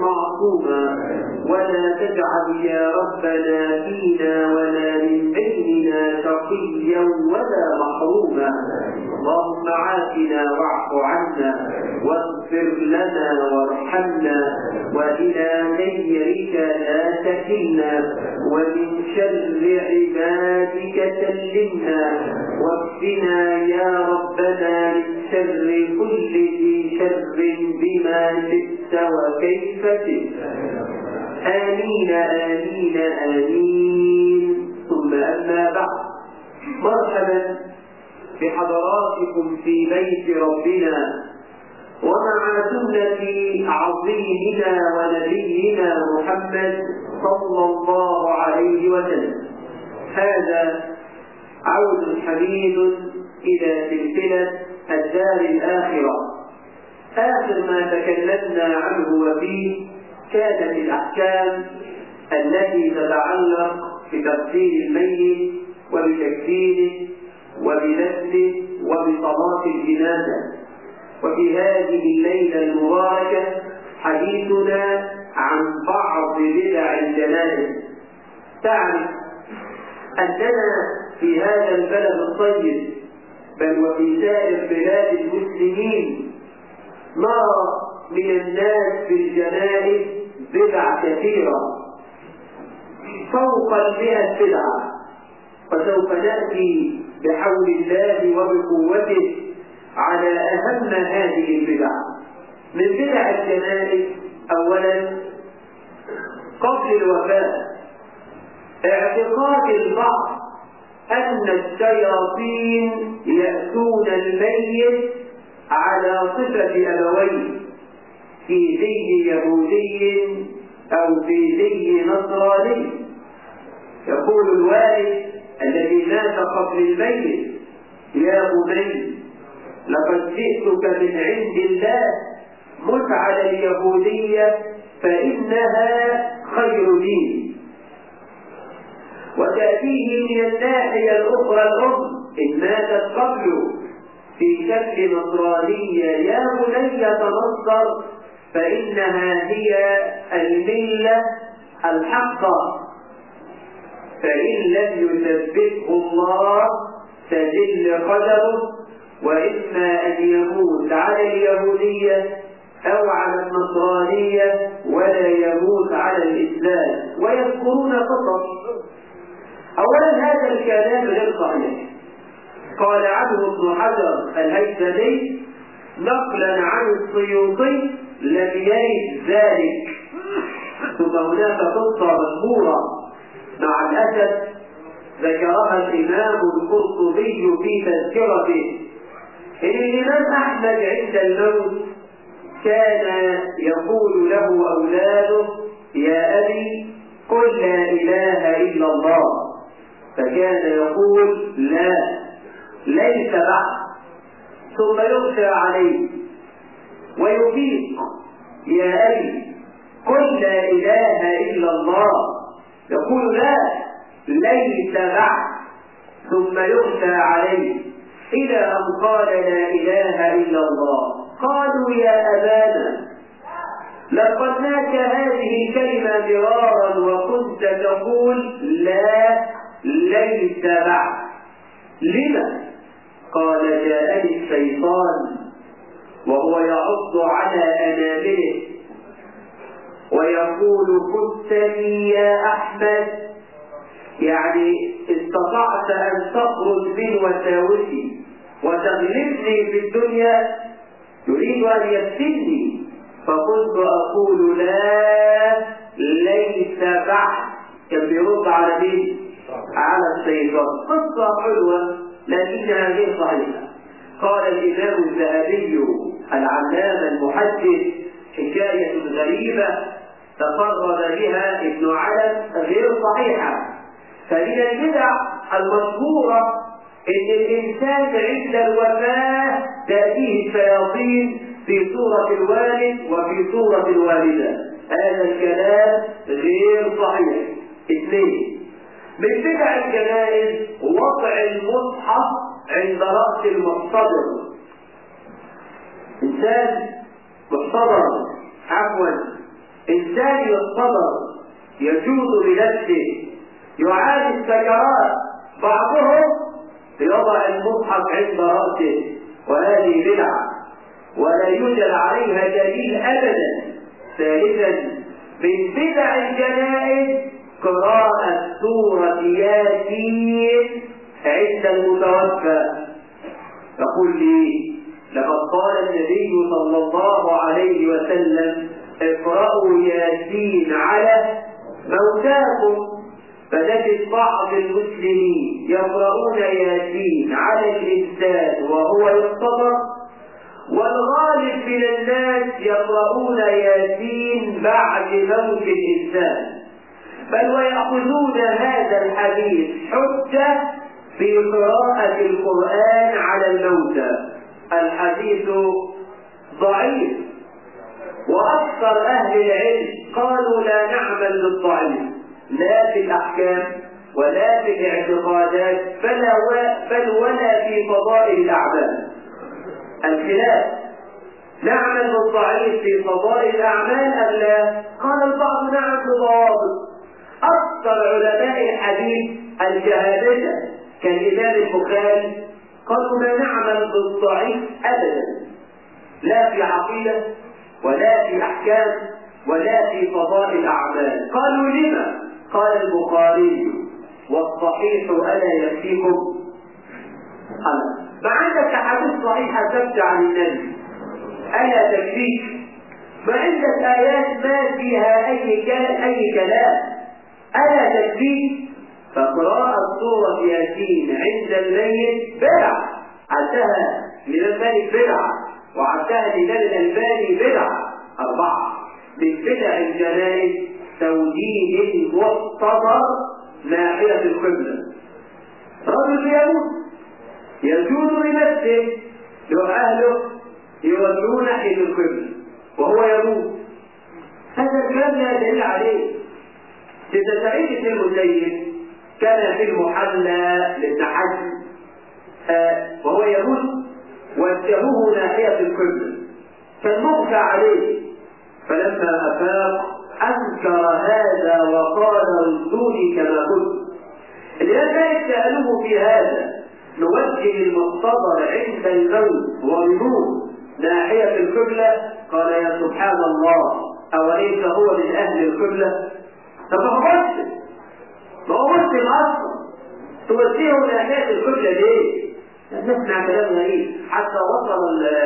معصوما ولا تجعل يا ربنا فينا ولا من بيننا شقيا ولا محروما اللهم عافنا واعف عنا واغفر لنا وارحمنا والى غيرك لا تكلنا ومن شر عبادك سلمنا واكفنا يا ربنا من شر كل ذي شر بما شئت وكيف شئت آمين آمين آمين ثم أما بعد مرحبا بحضراتكم في بيت ربنا ومع سنة عظيمنا ونبينا محمد صلى الله عليه وسلم هذا عود حميد إلى سلسلة الدار الآخرة آخر ما تكلمنا عنه وفيه كانت الأحكام التي تتعلق بتغسيل الميت وبتكفينه وبدفنه وبصلاة الجنازة وفي هذه الليلة المباركة حديثنا عن بعض بدع الجنائز تعرف أننا في هذا البلد الطيب بل وفي سائر بلاد المسلمين نرى من الناس في الجنائز بدع كثيرة فوق المئة بدعة وسوف نأتي بحول الله وبقوته على أهم هذه البدع من بدع الجنائز أولا قبل الوفاة اعتقاد البعض أن الشياطين يأتون الميت على صفة أبويه في زي يهودي أو في زي نصراني يقول الوالد الذي مات قبل الميت يا بني لقد جئتك من عند الله مت على اليهودية فإنها خير دين وتأتيه من الناحية الأخرى الأم إن ماتت قبله في شكل نصرانية يا بني تنصر فإنها هي الملة الحقة فإن لم يثبته الله تجل قدره وإما أن يموت على اليهودية أو على النصرانية ولا يموت على الإسلام ويذكرون قصص أولا هذا الكلام غير صحيح قال عنه ابن حجر الهيثمي نقلا عن السيوطي لم يرد ذلك ثم هناك قصة مشهورة مع الأسف ذكرها الإمام القرطبي في تذكرته إن الإمام أحمد عند الموت كان يقول له أولاده يا أبي قل لا إله إلا الله فكان يقول لا ليس بعد ثم يغشى عليه ويفيق يا أبي قل لا إله إلا الله يقول لا ليس بعد ثم يغشى عليه إلى أن قال لا إله إلا الله قالوا يا أبانا لقد مات هذه الكلمة مرارا وكنت تقول لا ليس بعد لما قال جاءني الشيطان وهو يعض على أنامله ويقول خذتني يا أحمد يعني استطعت أن تخرج من وساوسي وتغلبني في الدنيا يريد أن يفتني فكنت أقول لا ليس بعد كان بيرد على مين؟ على الشيطان قصة حلوة لكنها غير صحيحة قال الإمام الذهبي العلامة المحدث حكاية غريبة تفرد بها ابن علم غير صحيحة فمن البدع المشهورة ان الانسان عند الوفاة تأتيه الشياطين في صورة الوالد وفي صورة الوالدة هذا الكلام غير صحيح اثنين من بدع الجنائز وضع المصحف عند رأس المحتضر إنسان محتضر عفوا إنسان يصطبر يجود بنفسه يعاني السكرات بعضهم يضع المصحف عند رأسه وهذه بدعة ولا يوجد عليها دليل أبدا ثالثا من بدع الجنائز قراءة سورة ياسين عند المتوفى يقول لي لقد قال النبي صلى الله عليه وسلم اقرأوا ياسين على موتاكم فتجد بعض المسلمين يقرؤون ياسين على الإنسان وهو يصطبر والغالب من الناس يقرؤون ياسين بعد موت الإنسان بل ويأخذون هذا الحديث حجة في قراءة القرآن على الموتى الحديث ضعيف وأكثر أهل العلم قالوا لا نعمل بالضعيف لا في الأحكام ولا في الاعتقادات فلا بل ولا في فضائل الأعمال الخلاف نعمل بالضعيف في فضائل الأعمال أم لا؟ قال البعض نعم بضوابط أكثر علماء الحديث الجهابذة كالإمام البخاري قالوا لا نعمل بالضعيف أبدا لا في عقيدة ولا في أحكام ولا في فضائل الأعمال قالوا لما؟ قال البخاري والصحيح ألا يكفيكم؟ قال ما عندك أحاديث صحيحة ثابتة عن النبي ألا تكفيك؟ ما عندك آيات ما فيها أي كلام أي كلام ألا تكفيك؟ فقراءة سورة ياسين عند الميت بدعة عدها الإمام مالك بدعة وعدها الإمام الألباني بدعة أربعة من بدع الجنائز توجيه المعتبر ناحية القبلة رجل يموت يجوز بنفسه لو أهله يوجهون ناحية القبلة وهو يموت هذا الكلام لا دليل عليه سيدنا سعيد بن المسيب كان في المحلى للتحج آه وهو يموت وجهوه ناحية القبلة فالمغشى عليه فلما أفاق أنكر هذا وقال ردوني كما كنت الإمام مالك سألوه في هذا نوجه المقتضر عند الموت والنور ناحية القبلة قال يا سبحان الله أوليس هو من أهل القبلة؟ طب ما هو مسلم ما هو مسلم أصلا توجهه ناحية القبلة ليه؟ نسمع كلام غريب حتى وصل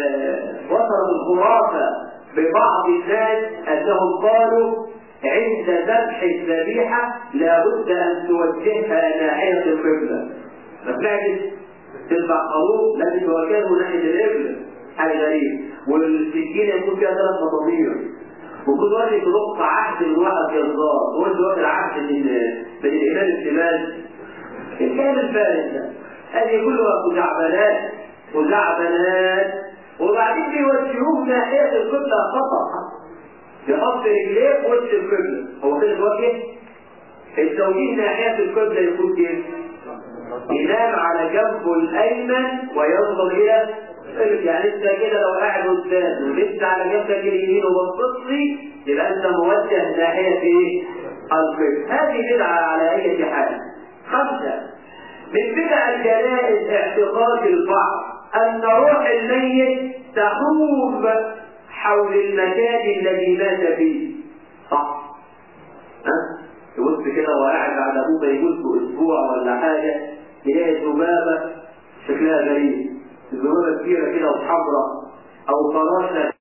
وصل الخرافة ببعض الناس أنهم قالوا عند ذبح الذبيحة لابد أن توجهها ناحية القبلة ما سمعتش تذبح خروف لازم توجهه ناحية القبلة حاجة غريبة والسكينة يكون فيها ثلاث مطامير وكل واحد يتلقى عهد من واحد جزار وانت واخد عهد من من الإمام الشمال الكلام الفارغ ده هذه كلها خزعبلات خزعبلات وبعدين بيوجهوه ناحية القبلة خطأ يحط رجليه في وش القبلة هو كده الوجه التوجيه ناحية القبلة يكون كيف؟ ينام على جنبه الأيمن وينظر إلى يعني انت كده لو قاعد قدام ولسه على جنبك اليمين وبصص لي يبقى انت موجه ناحية ايه؟ القبلة هذه بدعة على أي حال خمسة من بدع الجنائز اعتقاد البعض أن روح الميت تحوم حول المكان الذي مات فيه صح ها تبص كده وقاعد بعد ابوه ما يموت باسبوع ولا حاجه تلاقي ذبابه شكلها غريب الذبابه كبيره كده وحمراء او فراشه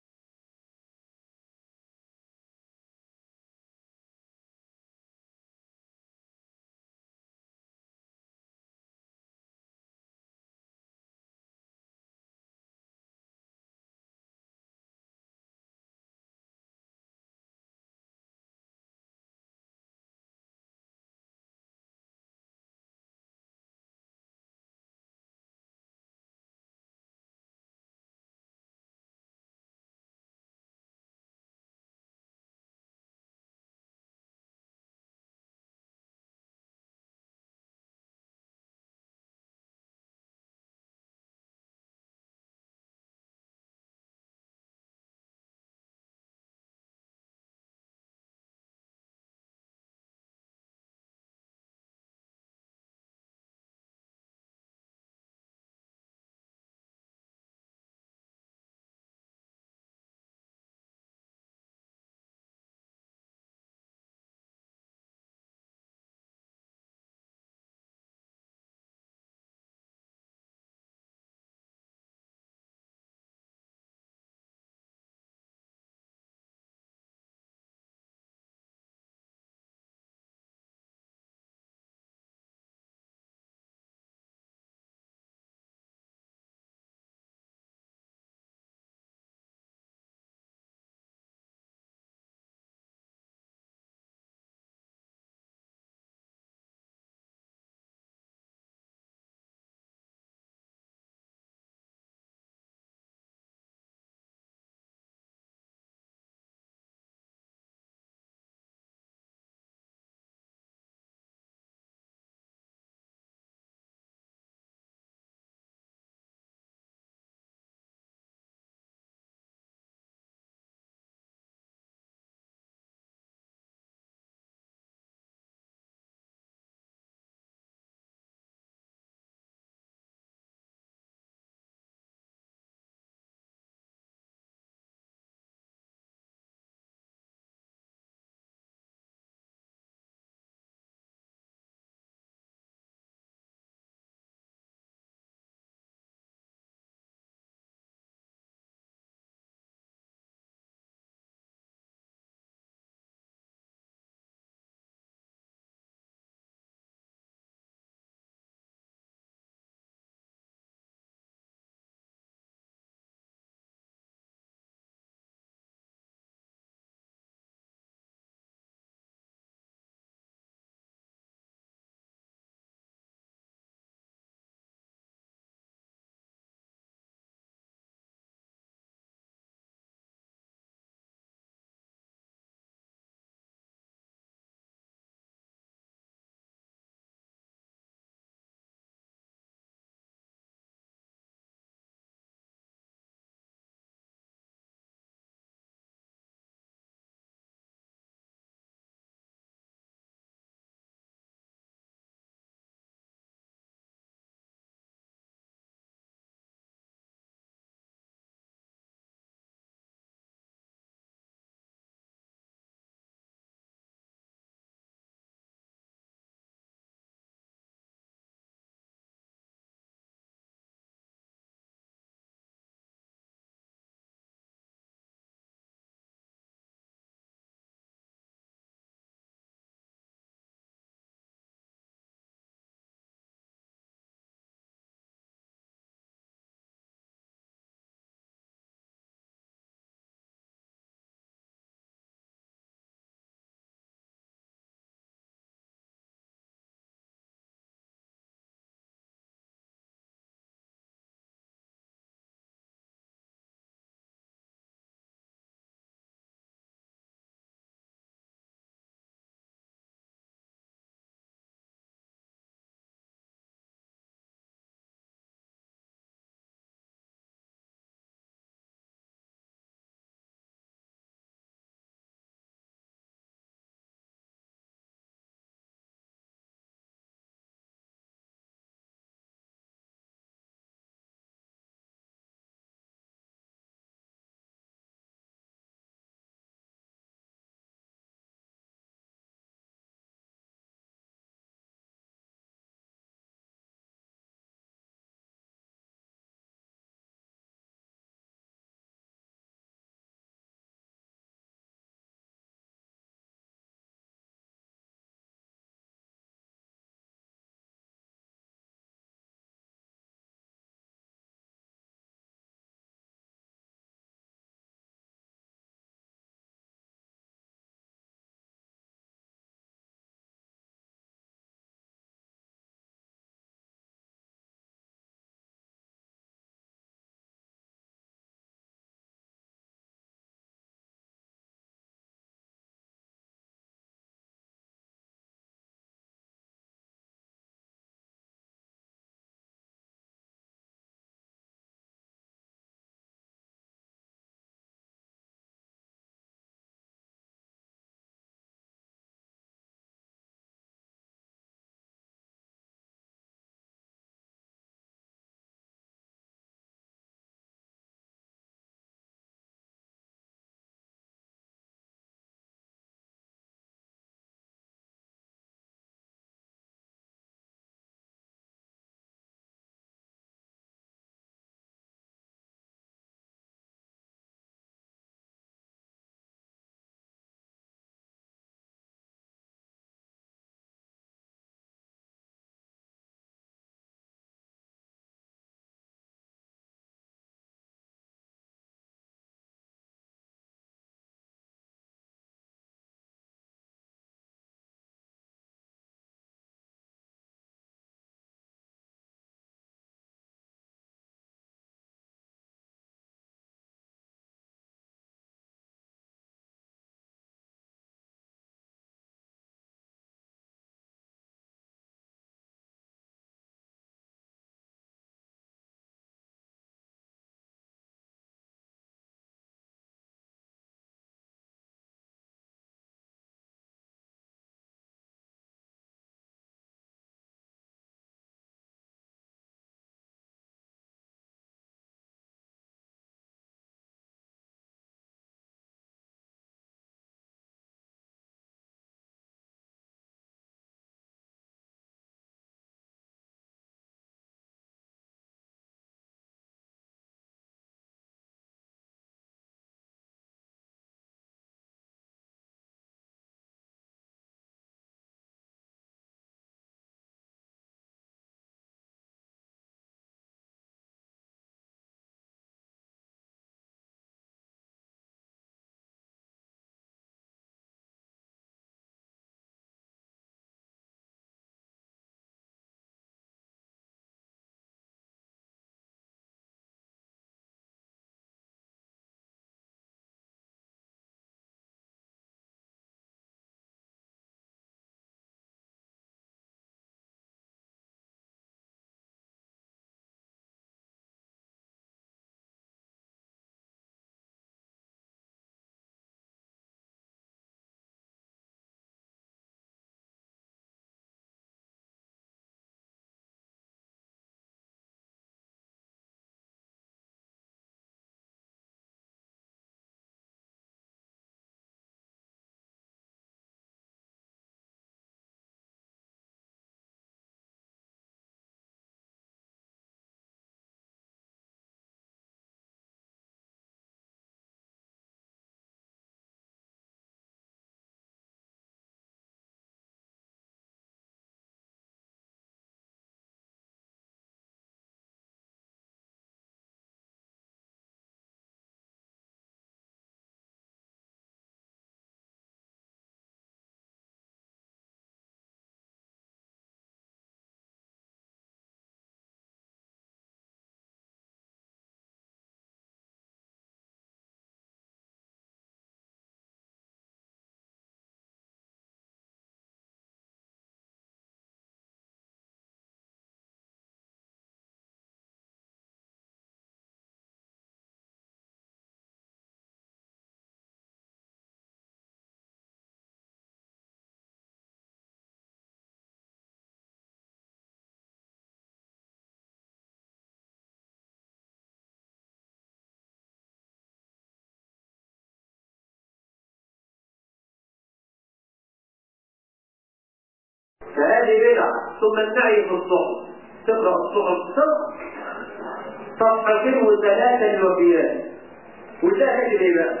فهذه بدعة ثم السعي في الصحف تقرأ الصحف صفر صفحتين وثلاثة الوفيات وده ايه بقى؟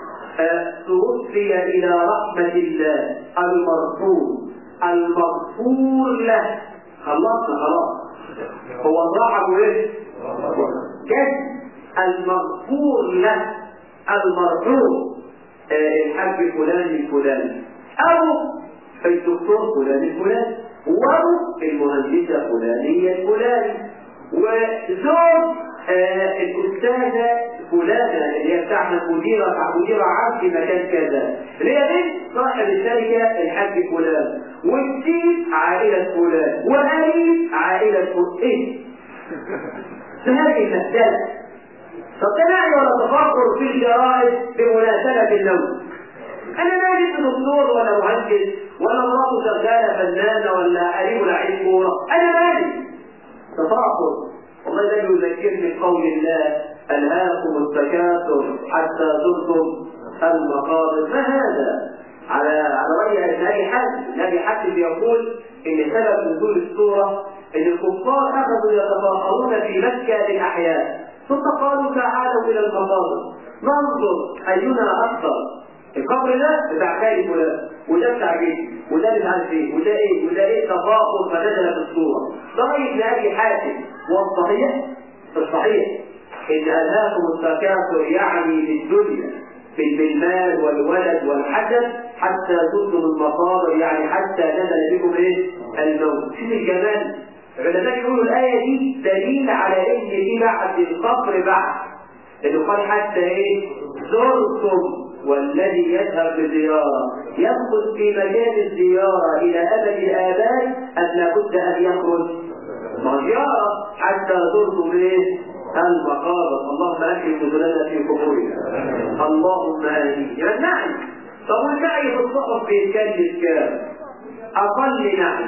توفي إلى رحمة الله المرحوم المغفور له خلصنا خلاص هو صاحب ايه؟ جد المغفور له المرحوم الحاج فلان الفلاني او الدكتور فلان الفلاني او المهندسه فلانيه الفلاني وزوج آه الاستاذه فلانه اللي هي بتعمل مديره مديره عام في مكان كذا اللي هي بنت صاحب الشركه الحاج فلان والجيل عائله فلان وقريب عائله فلان ايه؟ فهذه المساله طب ده نعي ولا تفكر في الجرائد بمناسبه النوم انا مالي دكتور ولا مهندس ولا مراته شغاله فنانه ولا قريب لعيب كوره انا مالي تفاخر والله ده يذكرني بقول الله ألهاكم التكاثر حتى زرتم المقابر ما هذا؟ على على رأي أبي حاتم أبي حاتم بيقول إن سبب نزول السورة إن الكفار أخذوا يتفاخرون في مكة للأحياء ثم قالوا تعالوا إلى المقابر ننظر أينا أكثر القبر ده بتاع خالد فلان وده بتاع جدي وده مش عارف ايه وده ايه وده ايه تفاخر فنزل في الصوره ضعيف لابي حاتم والصحيح الصحيح ان الهاكم التكاثر يعني بالدنيا بالمال والولد والحسد حتى زرتم المقابر يعني حتى نزل بكم ايه الموت شوف الجمال العلماء يقولوا الايه دي دليل على ان في بعد القبر بعد انه قال حتى ايه زرتم والذي يذهب بزيارة يدخل في مجال الزيارة إلى أبد الآباد أن لابد أن يخرج زيارة حتى زرت به المقابر اللهم أكرم نزلنا في قبورنا اللهم آمين يعني نعم طب والنعي في الصحف بيتكلف كام؟ أقل نعي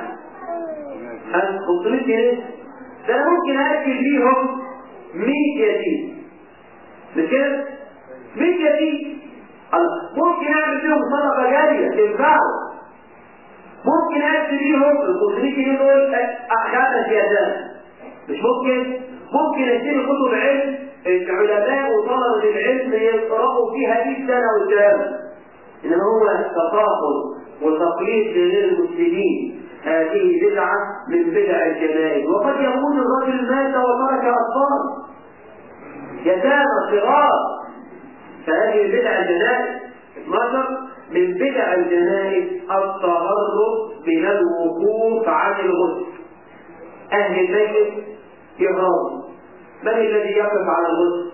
500 جنيه ده أنا ممكن أكل بيهم 100 يتيم مش كده؟ 100 يتيم ممكن اعمل فيهم صدقه جاريه تنفعه ممكن ادي بيهم ال 500 جنيه دول احداث سياسات مش ممكن ممكن اشتري كتب علم العلماء وطلبه العلم يقرأوا فيها 100 سنه قدام انما هو تفاخر وتقليد لغير المسلمين هذه بدعه من بدع الجنائز وقد يكون الرجل مات وترك اطفال يتامى صغار فهذه البدع الجنائز 12 من بدع الجنائز التهرب من الوقوف عن الغسل أهل الميت يهربوا من الذي يقف على الغسل؟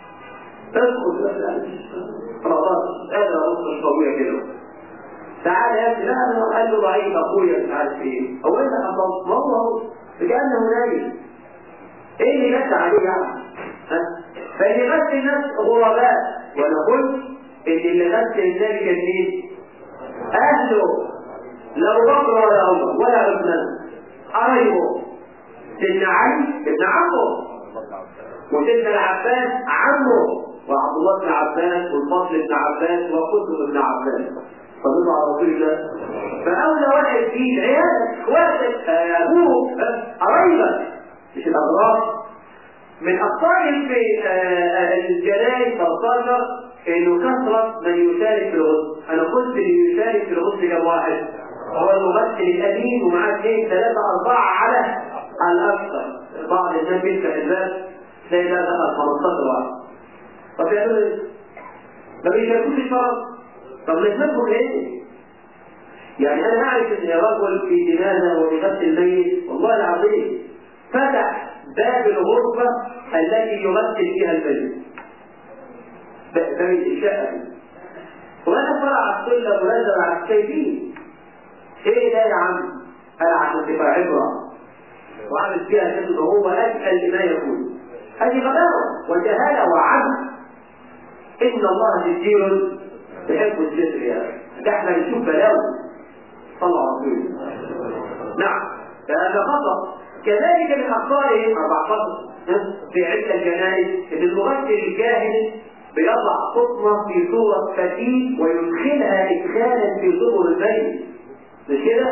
اسكت خلاص هذا غسل طويل كده تعالى يا ابني لا انا قال له ضعيف اخويا مش عارف ايه هو انت حفظت ما هو هو كانه نايم ايه اللي جت عليه يعني؟ فاللي غسل الناس غرباء وانا قلت ان اللي غسل النبي كان مين؟ اهله لا ابو بكر ولا عمر ولا عثمان قرايبه سيدنا علي ابن عمه وسيدنا العباس عمه وعبد الله بن عباس والفضل بن عباس وقتل بن عباس صلوا على رسول الله فاولى واحد فيه عيالك اخواتك ابوك قرايبك مش الاغراض من اخطائهم في الجنائز 13 انه كثرة من يشارك في الغسل انا قلت اللي يشارك في الغسل كم واحد هو الممثل الامين ومعاه اثنين ثلاثة أربعة على الأكثر بعض الناس بيفتح الباب تلاقي ده دخل 15 واحد طب يعملوا ايه؟ ما بيشاركوش الشرف طب نسبتهم ايه؟ يعني انا اعرف ان رجل في جنازه وبغسل الميت والله العظيم فتح باب الغرفة التي يمثل فيها الميت باب الشقة وانا فرع السلة ونزل على الشايفين ايه ده يا عم؟ قال عشان تبقى عبرة وعمل فيها كده هو أسأل لما يكون هذه غباوة وجهالة وعبث إن الله كثير يحب الذكر يا ده احنا نشوف بلاوي صلى الله عليه وسلم نعم فهذا خطأ كذلك من أخطائهم 14 في عدة الجنائز إن المغسل الجاهل بيضع قطنة في صورة فتيل ويدخلها إدخالا في صدر الميت مش كده؟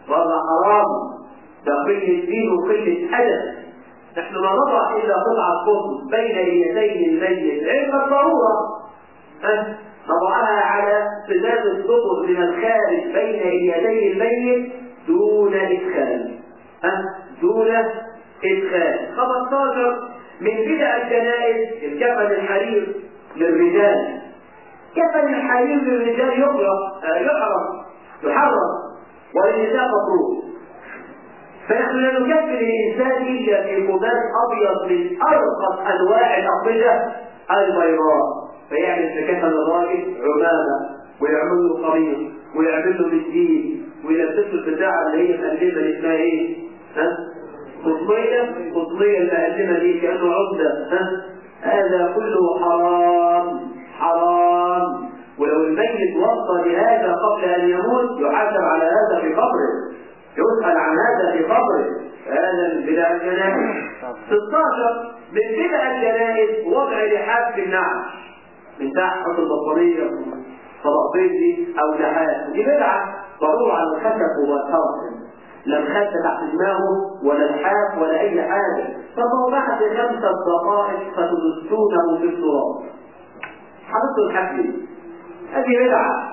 وهذا حرام ده قلة دين وقلة أدب نحن ما نضع إلا قطعة قطن بين يدي الميت علم الضرورة أه؟ نضعها على سداد السطر من الخارج بين يدي الميت دون إدخال أه؟ دون إدخال 15 من بدع الجنائز الكفن الحرير للرجال كفن الحرير للرجال يكره يحرم يحرم وللنساء مكروه فنحن لا نكفر الانسان الا في قماش ابيض من ارقص انواع الاقمشه البيضاء فيعمل في كفن الراجل عمامه ويعمل له قميص ويعمل له بالدين ويلبسه البتاعه اللي هي مقدمه اللي اسمها ايه؟ ها؟ قطنيه قطنيه المقدمه دي كانه عمده ها؟ هذا كله حرام حرام ولو الميت وصل لهذا قبل ان يموت يحاسب على هذا في قبره يسأل عن هذا في قبره هذا من بدع الجنائز 16 من بدع الجنائز وضع لحاف في النعش من تحت حط البطارية طبقتين دي او لحاف دي بدعة ضرورة على الخشب مباشرة لا الخشب تحت دماغه ولا الحاف ولا اي حاجة طب بعد خمسة دقائق فتدسونه في التراب حطوا الحفل هذه بدعة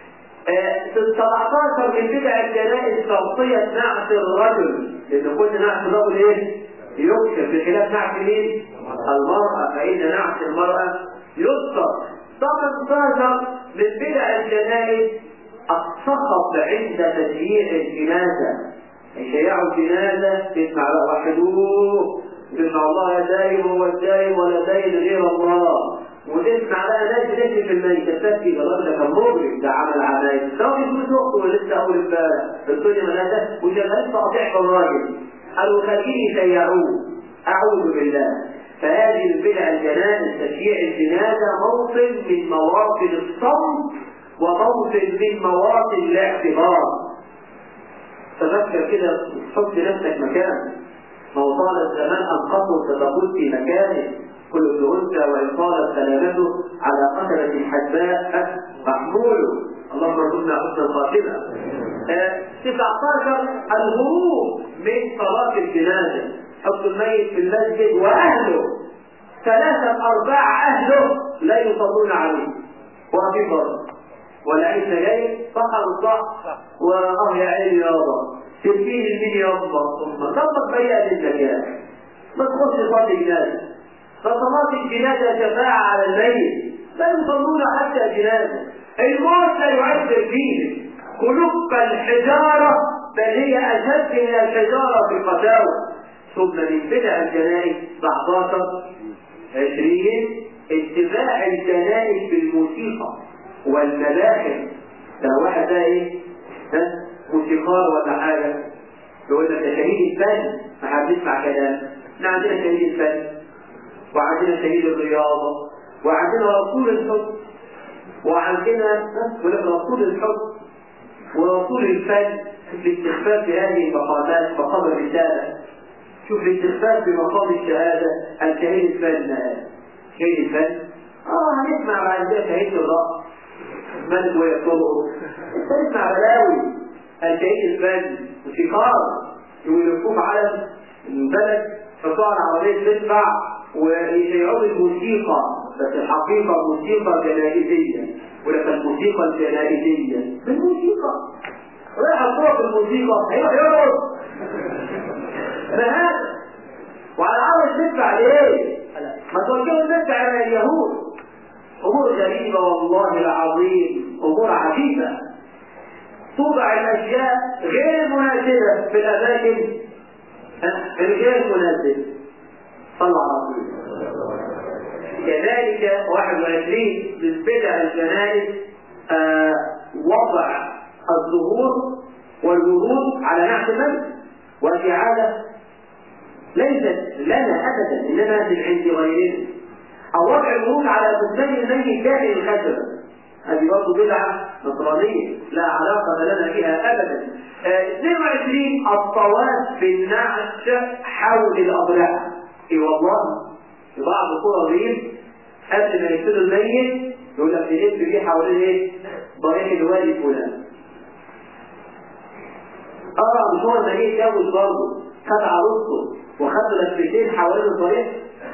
17 من بدع الجنائز تغطية نعت الرجل لأن كل نعت الرجل إيه؟ يكشف بخلاف نعت مين؟ المرأة فإن نعت المرأة يستر 18 من بدع الجنائز السخط عند تشييع الجنازة يشيعوا الجنازة تسمع بقى وحدوه تسمع الله يا دايم هو الدايم ولا دايم غير الله وتسمع بقى ناس بتجري في الميت تبكي ده الراجل كان مجرم ده عمل عمايل ده بيقول اخته ولسه اول امبارح الدنيا ملاذة وشغال تقطيع في الراجل قالوا خليه يشيعوه اعوذ بالله فهذه البدع الجنائز تشييع الجنازه موطن من مواطن الصمت وموطن من مواطن الاعتبار تذكر كده حط نفسك مكان ما هو طال الزمان ان قصر ستقول في مكانه كل ابن انثى وان طالت سلامته على قتلة حدباء محمول اللهم ارزقنا حسن الخاتمة. آه 19 الهروب من صلاة الجنازة حط الميت في المسجد واهله ثلاثة ارباع اهله لا يصلون عليه واقفين بره ولا عيسى جاي فقط الصح واه يا عيني يابا تبكين المين يابا ثم ضبط بيئة الزكاة ما تخش صلي جنازة فصلاة الجنازة شفاعة على الميت لا يصلون حتى جنازة الموت لا يعذر فيه قلوب الحجارة بل هي أشد من الحجارة في القساوة ثم من بدع الجنائز 19 20 اتباع الجنائز بالموسيقى والملاحم ده واحد ده ايه؟ ها؟ موسيقار ولا حاجة يقول لك ده شهيد الفن ما حد يسمع كلام احنا عندنا شهيد الفن وعندنا شهيد الرياضة وعندنا رسول الحب وعندنا رسول الحب ورسول الفن الاستخفاف في هذه المقامات مقام الرسالة شوف الاستخفاف في مقام الشهادة الشهيد الفن شهيد الفن اه هنسمع بعد كده شهيد الرأس ملك ويطلبه انت تسمع بلاوي الشهيد الفن موسيقار يلفوه على البلد حصان عربية تدفع ويشيعون الموسيقى بس الحقيقة موسيقى جنائزية ولكن الموسيقى الجنائزية بالموسيقى رايح الصوت الموسيقى هيروح يرقص فهذا وعلى عرض تدفع ليه؟ ما توجهوا تدفع على اليهود امور غريبة والله العظيم امور عجيبة توضع الاشياء غير مناسبة في الاماكن الغير مناسبة صلى على رسول كذلك 21 من بدع الجنائز آه وضع الظهور والورود على نحو الميت وفي عادة ليست لنا ابدا انما من عند غيرنا او وضع الورود على قدام الميت داخل الخشبه هذه برضه بدعه نصرانيه لا علاقه لنا بها ابدا آه 22 الطواف بالنعش حول الاضلاع اي والله في بعض قرى الريف قبل ما يقتلوا الميت يقول لك نلف بيه حوالين ايه؟ ضريح الوالي فلان اه مش هو لما جه يتجوز برضه خد عروسته وخد لفتين حوالين الطريق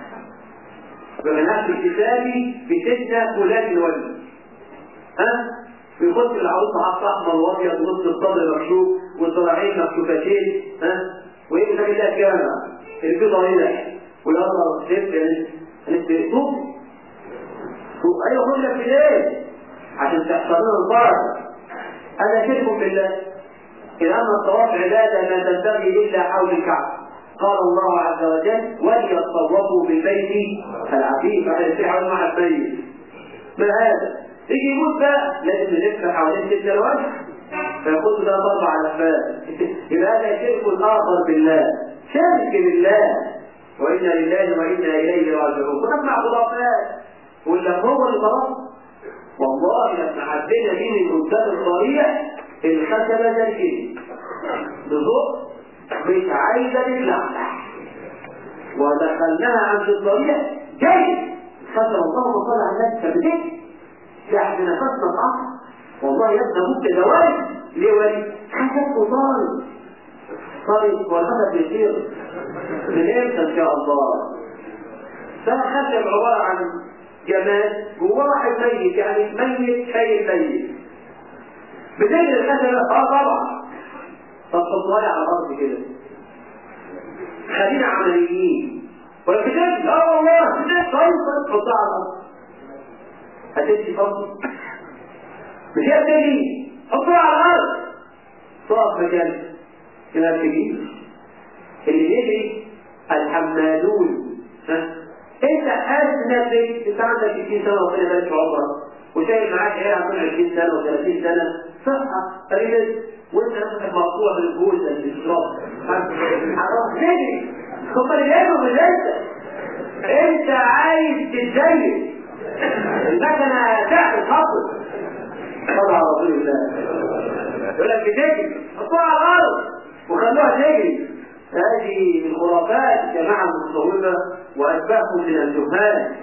بمناخ الكتابي بستة فلان الولد ها ويخش العروسه حط احمر وابيض ونص الصدر مكشوف والذراعين مكشوفتين ها وايه ده كده كامل البيضه هنا والارض شفت انت صوف ايوه خد لك ايديه عشان تحصل لنا البركه انا شرك بالله إذ أن الطواف عبادة لا تنبغي إلا حول الكعبة قال الله عز وجل وليطوفوا بالبيت العتيق فهيسعوا مع البيت ما هذا؟ يجي يموت بقى لازم نلف حوالين تلك الوجه فيقول ده اربع لفات يبقى هذا شرك اخر بالله شرك بالله وانا لله وانا اليه راجعون ونسمع خرافات ولا هو اللي خلاص والله لما عدينا دي من قدام الضريع الخشبه زي كده بصوت مش عايزه تتلحلح ودخلناها عند الضريع جاي خشبه اللهم صل على النبي فبتك يعني نفسنا صح والله يا ابني ابوك ده وارد ليه وارد؟ خشب وطارد طيب والخشب يصير من امتى ان شاء الله ده خشب عباره عن جمال جواه واحد ميت يعني ميت شايل ميت بتجري الخشبه اه طبعا طب حطها على الارض كده خلينا عمليين ولا بتجري اه والله بتجري طيب حطها على الارض هتمشي فضل مش هي بتجري حطها على الارض تقف مكانك كده بتجري اللي بيجري الحمالون ها انت حاسس انك انت عندك 60 سنه وربنا يبارك في عمرك وشايل معاك عيال عندهم 20 سنه و30 سنه صحه قليله وانت نفسك مقطوع بالجوز اللي بتشرب هتروح تجري هم اللي جايبهم من انت انت عايز تتزين المكنه تعمل خطر صلى على رسول الله يقول لك بتجري حطوها على الارض وخلوها تجري هذه من خرافات جماعة المتصوفة وأتباعهم من الجهال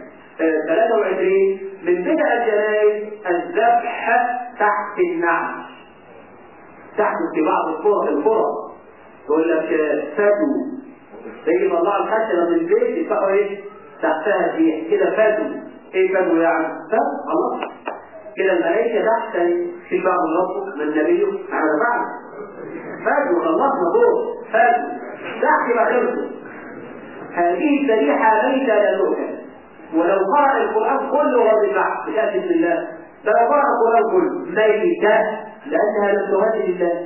23 من بدع الجنائز الذبح تحت النعش تحت في بعض القرى في القرى يقول لك فدو تيجي يطلع الخشبة من البيت يفتحوا ايه؟ تحتها فيه كده فدو ايه فدو يعني؟ فدو الله كده الملائكة تحت في بعض الرب من نبيه على بعض فدو خلصنا دور فدو تحت بخيرته هذه الذبيحة ليس لا تؤكل ولو قرأ القرآن كله غير البحث بشهادة الله لو قرأ القرآن كله ميتة لأنها لم تهدد الله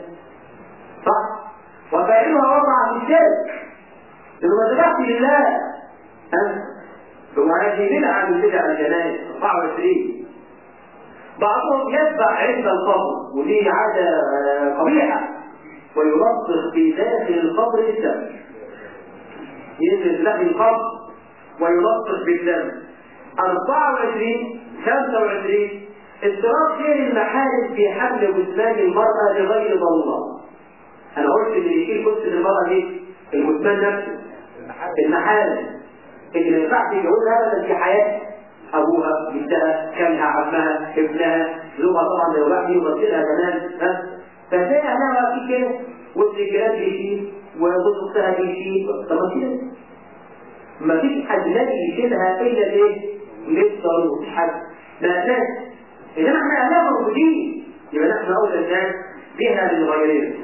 صح وفاعلها وقع في الشرك إنه ما ذبحت لله ها ثم هذه بدعة من بدع الجنائز 24 بعضهم يتبع عند القبر ودي عادة قبيحة ويلطخ في داخل القبر الدم ينزل له القبر ويلطخ بالدم 24 25 اضطراب غير المحارم في حمل جثمان المرأة لغير ضرورة انا قلت ان اللي يشيل جثة المرأة دي الجثمان نفسه المحارم اللي ما ينفعش يجوزها ابدا في حياتها ابوها بنتها كانها عمها ابنها زوجها طبعا لو بعد يمثلها زمان ها فازاي انا في كده والرجال بيشيل وجوز اختها بيشيل طب ما كده ما فيش حد الذي يشيلها الا ليه؟ للضروره مش حد لا ناس انما احنا اهلها موجودين يبقى نحن اولى الناس بها من غيرنا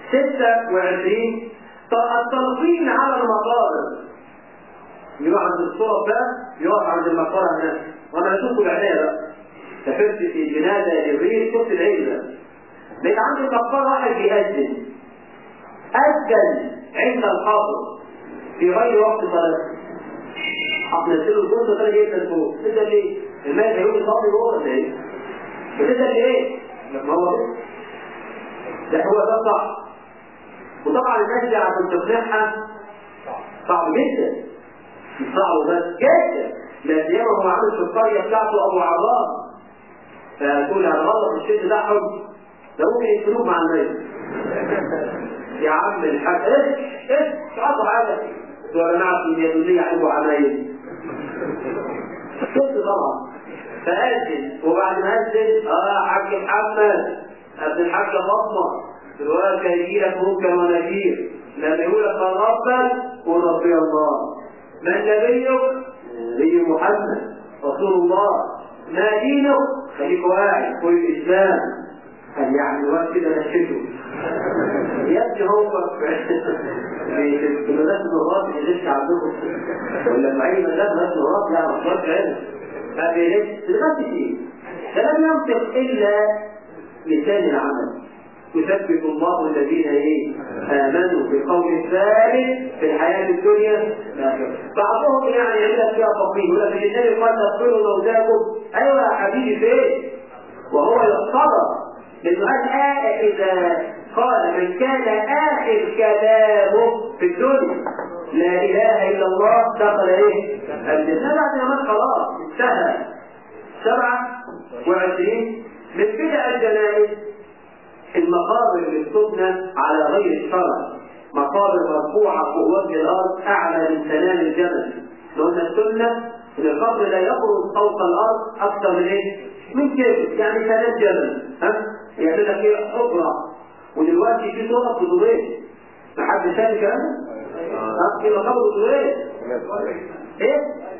26 التلقين على المقابر يروح عند الصورة بقى يقف عند المقبرة هناك وانا اشوفه بعينيا بقى سافرت في جنازة جبريل شفت العيد ده لقيت عند المقبرة واحد بيأذن أذن عند القبر في غير وقت صلاته هتنزله الجزء ده جدا فوق كده ليه؟ المال هيقول الصبي جوه ولا ايه؟ كده ليه؟ لما هو كده ده هو ده صح وطبعا الناس دي عشان تقنعها صعب جدا مش صعب بس جدا لا سيما هو عامل في القريه بتاعته ابو عظام فيقول انا غلط الشيء ده حب ده ممكن يقتلوه مع الناس يا عم الحاج ايه ايه تعطوا حاجه ولا نعرف ان يدلي عليه عمايل كنت طبعا فأذن وبعد ما أذن اه حاج محمد ابن الحاجة فاطمة دلوقتي هيجي لك منكر ونكير لما يقول لك من ربك قل ربي الله من نبيك نبي محمد رسول الله ما دينك خليك واعي قل الاسلام قال يعني الوقت كده نشته يا ابني هو في مدرسة الراب ما يجيش عندكم ولا في اي مدرسة الراب لا ما تروحش هنا ما بيجيش دلوقتي ايه؟ ده لم ينطق الا لسان العمل يثبت الله الذين ايه امنوا بالقول الثابت في الحياه الدنيا بعضهم يعني يعمل لك فيها فقيه يقول لك النبي قال تدخلوا موتاكم ايوه يا حبيبي فين وهو يقتضى لانه قال اذا قال من كان اخر كلامه في الدنيا لا اله الا الله دخل ايه؟ الجنه بعد ما مات خلاص انتهى سبعه وعشرين من بدع الجنائز المقابر اللي بتبنى على غير الشرع مقابر مرفوعة فوق وجه الأرض أعلى من سنام الجبل لأن السنة إن القبر لا يخرج فوق الأرض أكثر من إيه؟ من كده يعني سنام جبل ها؟ يعمل لك إيه حفرة ودلوقتي في صورة في دبي محد شاف الكلام ها؟ في مقابر دبي إيه؟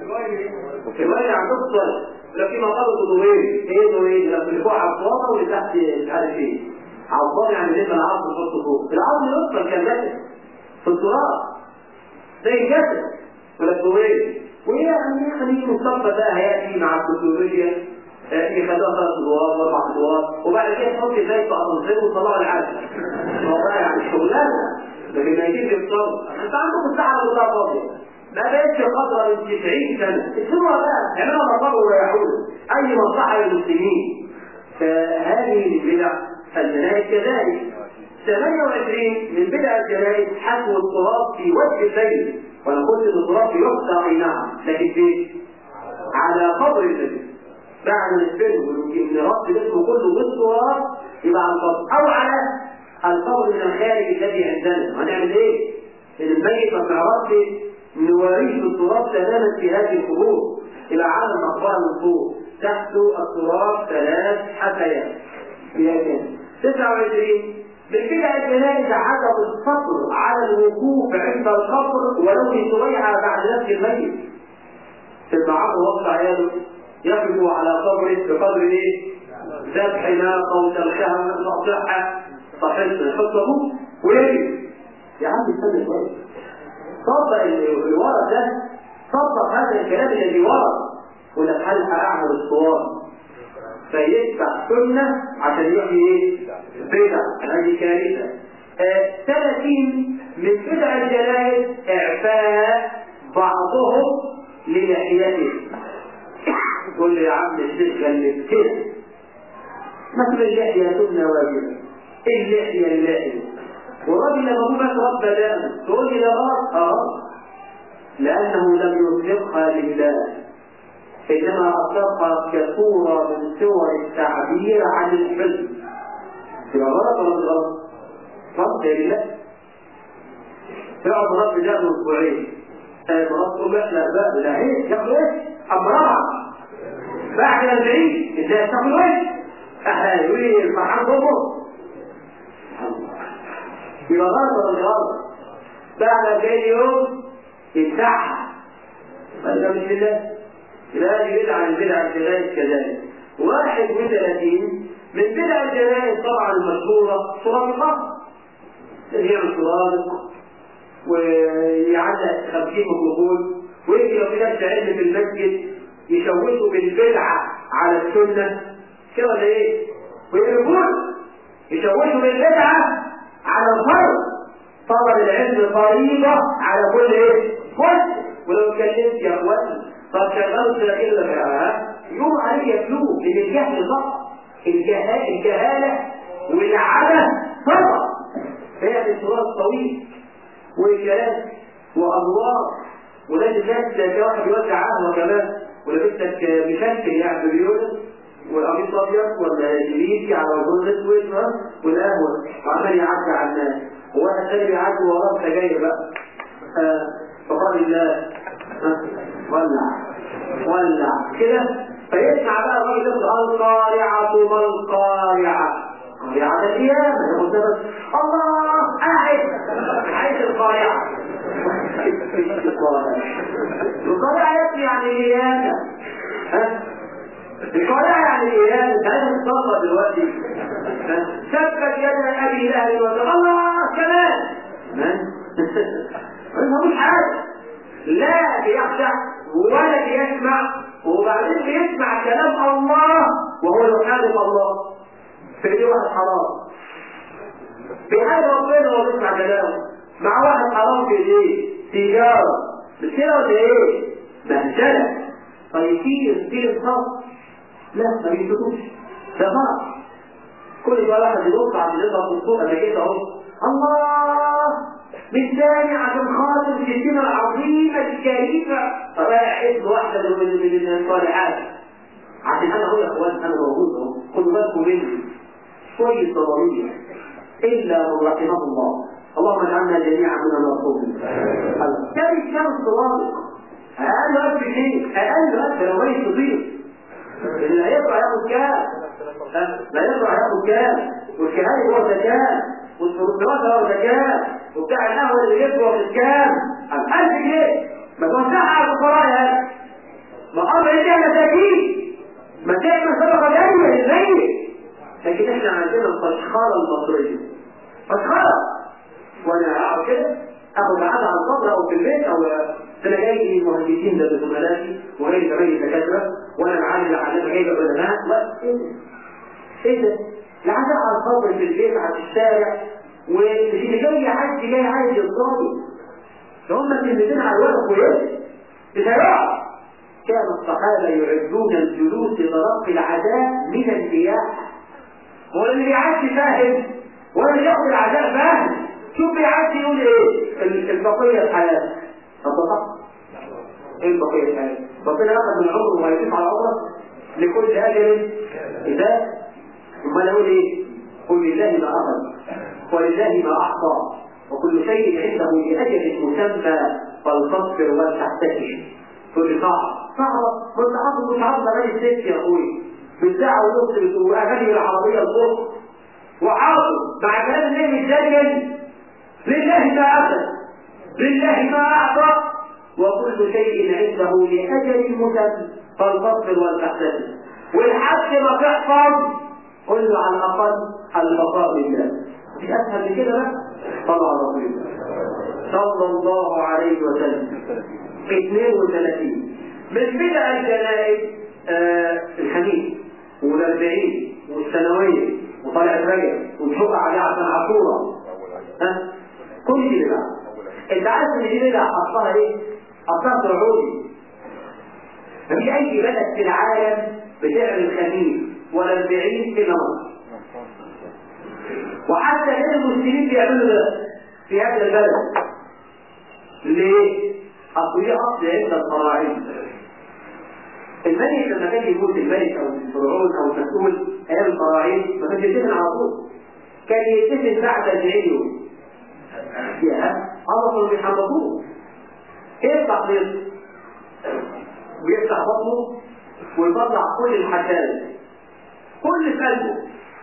دبي عندكم صورة لكن مقابر دبي إيه دبي؟ اللي فوق على الصوابة واللي تحت مش عارف إيه عظام يعني ليه العظم يحط فوق العظم يدخل كالجسد في التراب زي الجسد ولا الكويت ويعني يعني مصطفى ده هياتي مع التكنولوجيا يخلوها ثلاث ادوار واربع ادوار وبعد كده تحط ازاي في اسانسير وتطلعوا العالم والله يعني شغلانه لكن ما يجيب يفطروا انت عندكم الساعه كلها فاضيه ما بقتش قدر من 90 سنه اسمعوا بقى اعملوا مطار وريحونا اي مصلحه للمسلمين فهذه البدع الجنائز كذلك 28 من بدع الجنائز حفو التراب في وجه البيت وانا قلت ان التراب يقطع اي نعم لكن في على قبر البيت بعد ما نسبله ان رب جسمه كله بالتراب يبقى على القبر او على القبر من الخارج الذي عندنا هنعمل ايه؟ ان الميت ما بنعرفش نواريه التراب تماما في هذه القبور يبقى على المقبره من فوق تحته التراب ثلاث حفيات فيها كام 29 من بدع الجنائز عدم الصبر على الوقوف عند القبر ولو في سريعة بعد نفس الميت في المعاد وقت عياله يقف على قبره بقدر ايه؟ ذبح ناقة وتلخها وتقطعها صحيح يحطه ويجي يا عم استنى شوية صدق اللي ورا ده صدق هذا الكلام الذي ورا ولا هل اعمل الصواب فيتبع سنة عشان يحيي ايه؟ بدع هذه كارثة. آه 30 من بدع الجنائز اعفاء بعضهم للحيته. تقول لي يا عم الشيخ كلمت كده. مثل اللحية سنة واجبة. اللحية اللحية. والراجل لما ابوه بس رب دقنه تقول لي ده غلط؟ اه لأنه لم يطلقها لله إنما أطلقها كصورة من صور التعبير عن الحزن يبقى غلط ولا مش غلط؟ غلط يا لله تقعد رب ده أسبوعين مرات تقول لا لا لا لا هي تاكل ايه؟ أمرها بعد 40 ازاي تاكل ايه؟ أهلا يقول لي الفرحان بابه يبقى غلط ولا مش غلط؟ بعد 40 يوم يمسحها فده مش لله يبقى هذه بدعة من بدع الجنائز كذلك. واحد وثلاثين من بدع الجنائز طبعا المشهورة سرادقات. اللي هي السرادق ويعلق خمسين ميكروفون ويجي لو في ناس علم في المسجد يشوشوا بالبدعة على السنة كده ولا ايه؟ ويقولون يشوشوا بالبدعة على الفرض طلب العلم فريضة على كل ايه؟ مسلم ولو اتكلمت يا اخواني طب شغلت الا بقى يوم عليه يتلوه من الجهل فقط الجهالة الجهالة والعبث فقط هي انتظار طويل وكلام وانوار ولازم الناس تلاقي واحد يوزع قهوه كمان ولبستك مشكل يعني بيقول والقميص ابيض ولا جليدي على وجه اسود والقهوه وعمال يعدي على الناس وواحد تاني بيعدي وراه سجاير بقى فقال الله ولع ولع كده فيسمع بقى الراجل يقول القارعة ما القارعة قارعة القيامة يقول ده بس الله قاعد عايز القارعة القارعة يكفي يعني القيامة ها القارعة يعني القيامة انت عايز تتصرف دلوقتي سبت يد ابي لهب وقال الله كمان ما مش حاجة لا بيخشع ولا بيسمع وبعدين بيسمع كلام الله وهو يحارب الله في دي واحد حرام بيحارب ربنا وهو بيسمع كلامه مع واحد حرام في ايديه تجارة مش كده ولا ايه؟ مهزلة طيب في في انصاف لا ما بيسكتوش ده فرق كل ما واحد يبص على يضرب الصوت انا كده اهو الله بالثاني عشان خاطر الكلمة العظيمة الكريمة رايح اسم واحدة من من الصالحات عشان انا اقول يا اخوان انا موجود اهو خدوا بالكم مني شوية ضرورية الا من رحمه الله اللهم اجعلنا جميعا من المرحومين كان الشمس واضح اقل وقت شيء اقل وقت لو ما يستطيع اللي هيطلع ياخد كام لا يطلع ياخد كام والشهاده هو زكاه والدراسه هو زكاه وبتاع القهوه اللي جبته واخد كام 1000 جنيه ما توزعها على الفقراء يا ما قبل انت مساكين ما تعمل صدقه جاريه للميت لكن احنا عندنا الفشخره المصريه فشخره وانا اقعد كده اخد عادة على الصدر او في البيت او انا جاي من مهندسين ده زملائي وجاي زمايلي دكاتره وانا معلم العلامه جايبه علماء لا ايه ده؟ العزاء على الصدر في البيت على الشارع واللي جاي حد جاي عايز يصلي ده هم كلمتين على الورق كويس بصراحه كان الصحابه يعدون الجلوس لتلقي العزاء من الرياح هو اللي بيعدي فاهم ولا اللي ياخد العزاء فاهم شوف بيعدي يقول ايه البقيه الحياه طب صح ايه البقيه الحياه ربنا ياخذ من عمره ويتم على عمره لكل اجل اذا امال اقول ايه قل لله ما اخذ ولله ما اعطى وكل شيء عنده لاجل مسمى فلتصبر ولتحتسب تقول لي صعب صعبه ما انت حافظ مش حافظ اغاني الست يا اخوي بالساعه ونص واغاني العربيه الفوق وحافظ مع كلام النبي الدجل لله ما أخذ لله ما أعطى وكل شيء عنده لأجل مسمى فالفصل والتحتسب والحد ما تحفظ قل له على الأقل البقاء لله مش أسهل من كده بقى طبعا رسول الله صلى الله عليه وسلم 32 من بدع الجنائز آه الحديث والأربعين والسنوية وطلعت رجب وتحط عليها عشان عاشوره ها كل دي بدعة انت عارف ان دي بدعة اصلها ايه؟ اصلها سعودي مفيش اي بلد في العالم بتعمل خميس ولا البعيد الا مصر وحتى غير المسلمين بيعملوا ده في هذا البلد ليه؟ اصل دي اصل عند الفراعنه الملك لما كان يموت الملك او الفرعون او المسؤول ايام الفراعين ما كانش يتفق على طول كان يتفق بعد 40 يوم يا الله كانوا بيحرضوه ايه التحريض؟ بيفتح بطنه ويطلع كل الحشائش كل في قلبه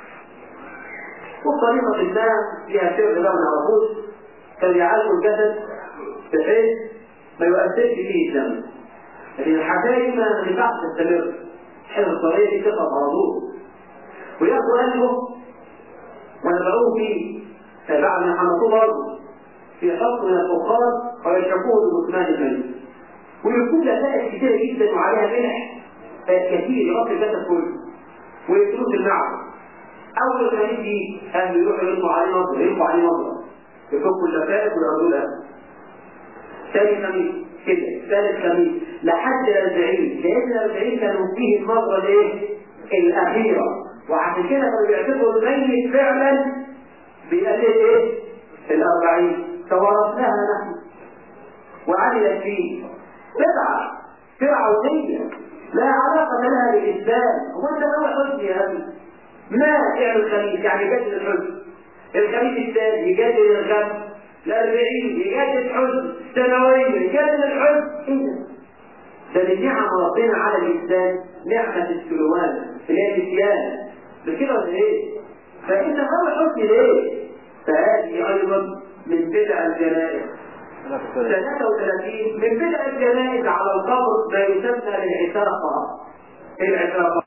وبطريقة ما فيها سر بقى ما نعرفوش كان يعالجوا الجسد بحيث ما يؤثرش فيه الدم لكن الحشائش ما ينفعش تستمر حين الطريقة دي تقف على طول وياخدوا قلبه ويضعوه فيه بعد ما حمطوه برضه في خلط من الفخار ويشربوه بمثمان الميت ويكون نتائج كثيره جدا وعليها ملح كثير يغطي الجسد كله ويكتبوه في المعبد اول ما يجي اهل يروحوا يلقوا عليه مصر يلقوا عليه مصر يفكوا اللفائف ويعرضوا لها ثاني خميس كده ثالث خميس لحد الأربعين لأن الأربعين كانوا فيه المرة الايه؟ الأخيرة وعشان كده كانوا بيعتبروا الميت فعلا بيقلل ايه؟ الأربعين توارثناها نحن وعملت فيه بدعة فرعونية لا علاقة لها بالإسلام هو أنت نوع حزن يا أبي ما فعل الخميس يعني جدد الحزن الخميس الثاني يجدد الخمس الأربعين يجدد حزن السنوين يجدد الحزن إيه ده دي نعم ربنا على الإنسان نعمة السلوان اللي هي النسيان بكده ولا إيه؟ فانت هو حكم ليه؟ فهذه ايضا من بدع الجنائز 33 من بدع الجنائز على القبر ما يسمى العتاقه العتاقه